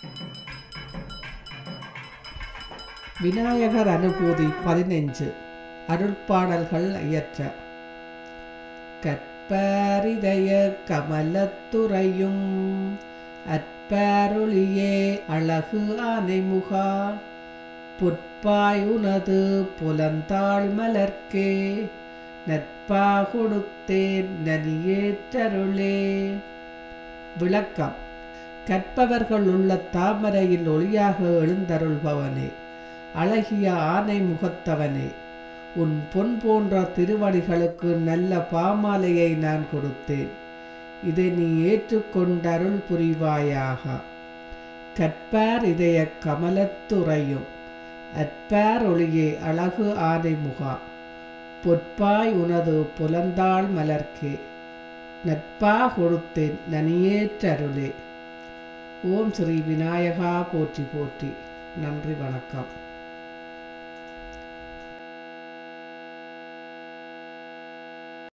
விநாயகர் அனுபூதி பதினெஞ்சு அருட்பாடல்கள் இயற்ற கற்பரிதய கமலத்துறையும் அற்பருளியே அழகு ஆனைமுகா புற்பாயுனது புலந்தாள் மலர்க்கே நற்பா கொடுத்தேன் நனியேற்றருளே விளக்கம் கற்பவர்கள் உள்ள தாமரையில் ஒளியாக எழுந்தருள்பவனே அழகிய ஆனை முகத்தவனே உன் பொன் போன்ற திருவடிகளுக்கு நல்ல பாமாலையை நான் கொடுத்தேன் இதை நீ ஏற்றுக்கொண்டருள் புரிவாயாக கற்பார் இதய கமலத்துறையும் அற்பார் ஒளியே அழகு ஆனை முகா பொற்பாய் உனது புலந்தாள் மலர்க்கே நட்பா கொடுத்தேன் நனியேற்றருளே ஓம் ஸ்ரீ விநாயகா போற்றி போற்றி நன்றி வணக்கம்